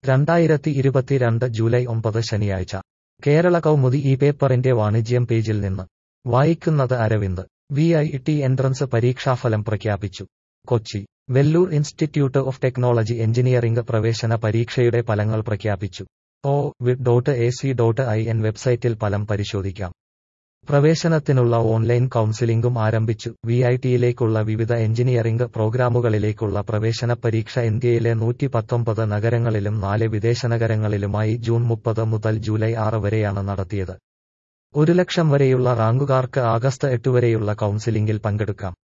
രണ്ടായിരത്തി ഇരുപത്തിരണ്ട് ജൂലൈ ഒമ്പത് ശനിയാഴ്ച കേരള കൗമുദി ഈ പേപ്പറിന്റെ വാണിജ്യം പേജിൽ നിന്ന് വായിക്കുന്നത് Aravind V I T entrance പരീക്ഷാഫലം പ്രഖ്യാപിച്ചു Kochi Vellore Institute of Technology engineering പ്രവേശന പരീക്ഷയുടെ ഫലങ്ങൾ പ്രഖ്യാപിച്ചു ഒ vit dot A C dot I N വെബ്സൈറ്റിൽ ഫലം പരിശോധിക്കാം പ്രവേശനത്തിനുള്ള ഓൺലൈൻ കൗൺസിലിംഗും ആരംഭിച്ചു വി ഐ ടിയിലേക്കുള്ള വിവിധ എഞ്ചിനീയറിംഗ് പ്രോഗ്രാമുകളിലേക്കുള്ള പ്രവേശന പരീക്ഷ ഇന്ത്യയിലെ നൂറ്റി പത്തൊമ്പത് നഗരങ്ങളിലും നാല് വിദേശ നഗരങ്ങളിലുമായി ജൂൺ മുപ്പത് മുതൽ ജൂലൈ ആറ് വരെയാണ് നടത്തിയത് ഒരു ലക്ഷം വരെയുള്ള റാങ്കുകാർക്ക് ആഗസ്റ്റ് എട്ട് വരെയുള്ള കൗൺസിലിംഗിൽ പങ്കെടുക്കാം